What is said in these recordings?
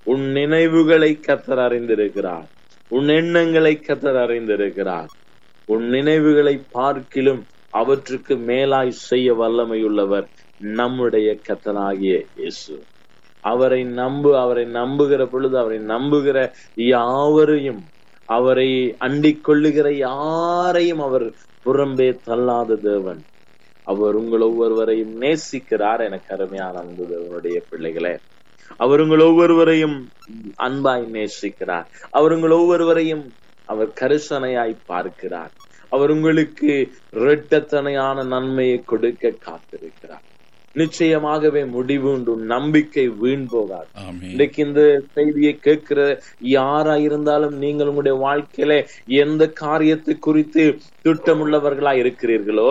உன் நினைவுகளை கத்தர் அறிந்திருக்கிறார் உன் எண்ணங்களை கத்தர் அறிந்திருக்கிறார் உன் நினைவுகளை பார்க்கிலும் அவற்றுக்கு மேலாய் செய்ய வல்லமையுள்ளவர் நம்முடைய கத்தனாகிய இயேசு அவரை நம்பு அவரை நம்புகிற பொழுது அவரை நம்புகிற யாவரையும் அவரை அண்டிக் கொள்ளுகிற யாரையும் அவர் புறம்பே தள்ளாத தேவன் அவர் உங்கள் ஒவ்வொருவரையும் நேசிக்கிறார் எனக்கு அருமையான அன்பு தேவனுடைய பிள்ளைகளே அவர் உங்கள் ஒவ்வொருவரையும் அன்பாய் நேசிக்கிறார் அவர் உங்கள் ஒவ்வொருவரையும் அவர் கரிசனையாய் பார்க்கிறார் அவர் உங்களுக்கு இரட்டத்தனையான நன்மையை கொடுக்க காத்திருக்கிறார் நிச்சயமாகவே முடிவு உண்டு நம்பிக்கை வீண் போகாது ஆமென் இன்னைக்கு இந்த செய்தியை கேட்கிற யாரா இருந்தாலும் நீங்கள் உங்களுடைய வாழ்க்கையில எந்த காரியத்தை குறித்து திட்டமுள்ளவர்களா இருக்கிறீர்களோ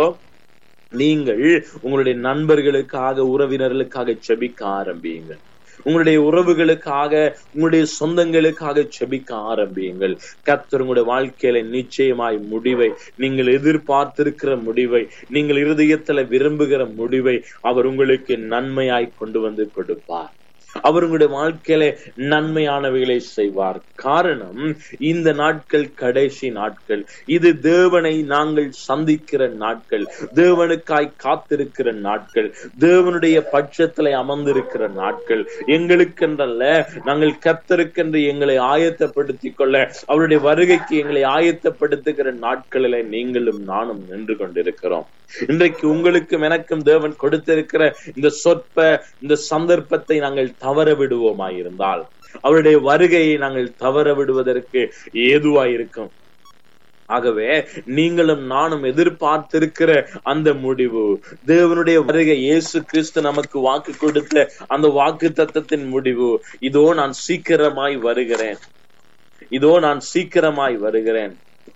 நீங்கள் உங்களுடைய நண்பர்களுக்காக உறவினர்களுக்காக செபிக்க ஆரம்பியுங்கள் உங்களுடைய உறவுகளுக்காக உங்களுடைய சொந்தங்களுக்காக செபிக்க ஆரம்பியுங்கள் கர்த்தர் உங்களுடைய வாழ்க்கையில நிச்சயமாய் முடிவை நீங்கள் எதிர்பார்த்திருக்கிற முடிவை நீங்கள் இருதயத்துல விரும்புகிற முடிவை அவர் உங்களுக்கு நன்மையாய் கொண்டு வந்து கொடுப்பார் அவர் உங்களுடைய வாழ்க்கையில நன்மையானவைகளை செய்வார் காரணம் இந்த நாட்கள் கடைசி நாட்கள் இது தேவனை நாங்கள் சந்திக்கிற நாட்கள் தேவனுக்காய் காத்திருக்கிற நாட்கள் தேவனுடைய பட்சத்துல அமர்ந்திருக்கிற நாட்கள் எங்களுக்கென்றல்ல நாங்கள் கத்தருக்கென்று எங்களை ஆயத்தப்படுத்திக் கொள்ள அவருடைய வருகைக்கு எங்களை ஆயத்தப்படுத்துகிற நாட்களில நீங்களும் நானும் நின்று கொண்டிருக்கிறோம் இன்றைக்கு உங்களுக்கும் எனக்கும் தேவன் கொடுத்திருக்கிற இந்த சொற்ப இந்த சந்தர்ப்பத்தை நாங்கள் தவற விடுவோமாயிருந்தால் அவருடைய வருகையை நாங்கள் தவற விடுவதற்கு ஏதுவாயிருக்கும் ஆகவே நீங்களும் நானும் எதிர்பார்த்திருக்கிற அந்த முடிவு தேவனுடைய வருகை இயேசு கிறிஸ்து நமக்கு வாக்கு கொடுத்த அந்த வாக்கு தத்தத்தின் முடிவு இதோ நான் சீக்கிரமாய் வருகிறேன் இதோ நான் சீக்கிரமாய் வருகிறேன்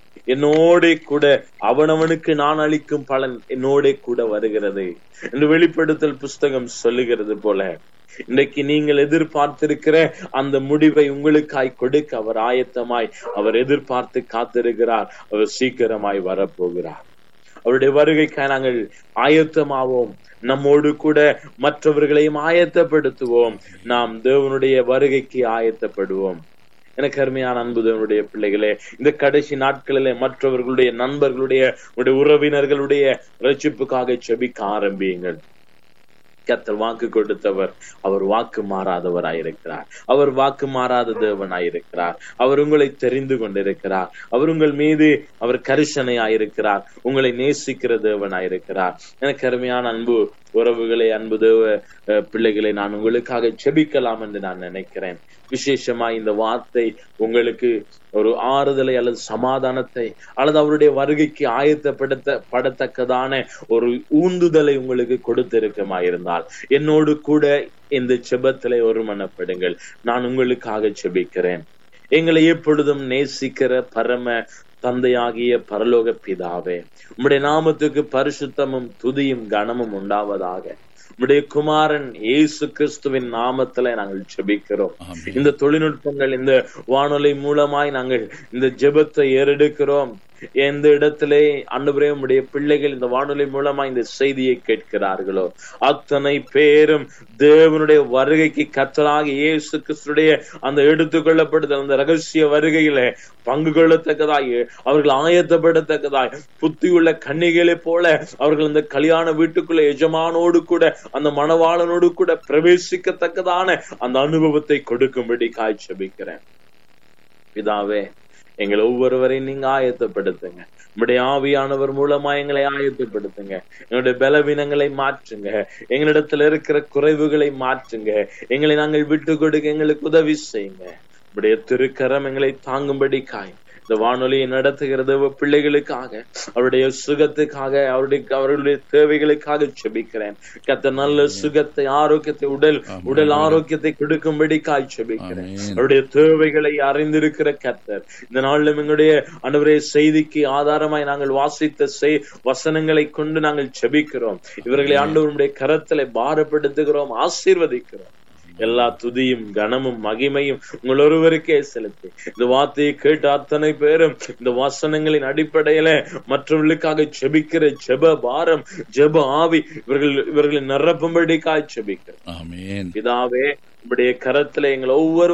என்னோட கூட அவனவனுக்கு நான் அளிக்கும் பலன் என்னோட கூட வருகிறது என்று வெளிப்படுத்தல் புஸ்தகம் சொல்லுகிறது போல இன்றைக்கு நீங்கள் எதிர்பார்த்திருக்கிற அந்த முடிவை உங்களுக்காய் கொடுக்க அவர் ஆயத்தமாய் அவர் எதிர்பார்த்து காத்திருக்கிறார் அவர் சீக்கிரமாய் வரப்போகிறார் அவருடைய வருகைக்காய் நாங்கள் ஆயத்தமாவோம் நம்மோடு கூட மற்றவர்களையும் ஆயத்தப்படுத்துவோம் நாம் தேவனுடைய வருகைக்கு ஆயத்தப்படுவோம் எனக்கு அருமையான அன்பு தேவனுடைய பிள்ளைகளே இந்த கடைசி நாட்களிலே மற்றவர்களுடைய நண்பர்களுடைய உடைய உறவினர்களுடைய ரட்சிப்புக்காக செபிக்க ஆரம்பியுங்கள் கத்தர் வாக்கு கொடுத்தவர் அவர் வாக்கு மாறாதவராயிருக்கிறார் அவர் வாக்கு மாறாத தேவனாயிருக்கிறார் அவர் உங்களை தெரிந்து கொண்டிருக்கிறார் அவர் உங்கள் மீது அவர் கரிசனையாயிருக்கிறார் உங்களை நேசிக்கிற தேவனாயிருக்கிறார் எனக்கு அருமையான அன்பு உறவுகளை அன்பு தேவ அஹ், பிள்ளைகளை நான் உங்களுக்காக செபிக்கலாம் என்று நான் நினைக்கிறேன் விசேஷமா இந்த வார்த்தை உங்களுக்கு ஒரு ஆறுதலை அல்லது சமாதானத்தை அல்லது அவருடைய வருகைக்கு ஆயத்தப்படுத்த படத்தக்கதான ஒரு ஊந்துதலை உங்களுக்கு கொடுத்திருக்கமாயிருந்தால் என்னோடு கூட இந்த செபத்திலே ஒருமனப்படுங்கள் நான் உங்களுக்காக செபிக்கிறேன் எங்களை எப்பொழுதும் நேசிக்கிற பரம தந்தையாகிய பரலோக பிதாவே உம்முடைய நாமத்துக்கு பரிசுத்தமும் துதியும் கனமும் உண்டாவதாக உம்முடைய குமாரன் இயேசு கிறிஸ்துவின் நாமத்துல நாங்கள் ஜெபிக்கிறோம் ஆமென். இந்த தொழில்நுட்பங்கள் இந்த வானொலி மூலமாய் நாங்கள் இந்த ஜெபத்தை ஏறெடுக்கிறோம் எந்த இடத்திலே அன்றுவரே உடைய பிள்ளைகள் இந்த வானொலி மூலமா இந்த செய்தியை கேட்கிறார்களோ அத்தனை பேரும் தேவனுடைய வருகைக்கு கத்தலாக இயேசு கிறிஸ்துடைய அந்த எடுத்துக்கொள்ளப்படுதல் அந்த ரகசிய வருகையில பங்கு கொள்ளத்தக்கதாய் அவர்கள் ஆயத்தப்படத்தக்கதாய் புத்தியுள்ள கன்னிகளை போல அவர்கள் அந்த கல்யாண வீட்டுக்குள்ள எஜமானோடு கூட அந்த மணவாளனோடு கூட பிரவேசிக்கத்தக்கதான அந்த அனுபவத்தை கொடுக்கும்படி காய்ச்சபிக்கிறேன் பிதாவே எங்களை ஒவ்வொருவரையும் நீங்க ஆயத்தப்படுத்துங்க உங்களுடைய ஆவியானவர் மூலமா எங்களை ஆயத்தப்படுத்துங்க எங்களுடைய பலவீனங்களை மாற்றுங்க எங்களிடத்துல இருக்கிற குறைவுகளை மாற்றுங்க எங்களை நாங்கள் விட்டு கொடுக்க எங்களுக்கு உதவி செய்யுங்க உடைய திருக்கரம் எங்களை தாங்கும்படி காய் இந்த வானொலியை நடத்துகிற தேவ பிள்ளைகளுக்காக அவருடைய சுகத்துக்காக அவருடைய அவர்களுடைய தேவைகளுக்காக செபிக்கிறேன் கத்த நல்ல சுகத்தை ஆரோக்கியத்தை உடல் உடல் ஆரோக்கியத்தை கொடுக்கும்படி காய் செபிக்கிறேன் ஆமென். அவருடைய தேவைகளை அறிந்திருக்கிற கர்த்தர் இந்த நாளிலும் எங்களுடைய அன்றுவரே செய்திக்கு ஆதாரமாய் நாங்கள் வாசித்த செய் வசனங்களை கொண்டு நாங்கள் செபிக்கிறோம் இவர்களை ஆண்டவருடைய கரத்திலே பாரப்படுத்துகிறோம் ஆசீர்வதிக்கிறோம் எல்லா துதியும் கனமும் மகிமையும் உங்கள் ஒருவருக்கே செலுத்தி இந்த வார்த்தையை கேட்ட அத்தனை பேரும் இந்த வசனங்களின் அடிப்படையில மற்றவர்களுக்காக செபிக்கிற ஜெப பாரம் ஜெப ஆவி இவர்கள் இவர்களை நிரப்பும்படிக்காய் செபிக்கிறோம் ஆமென் பிதாவே உங்களுடைய கரத்துல எங்களை ஒவ்வொரு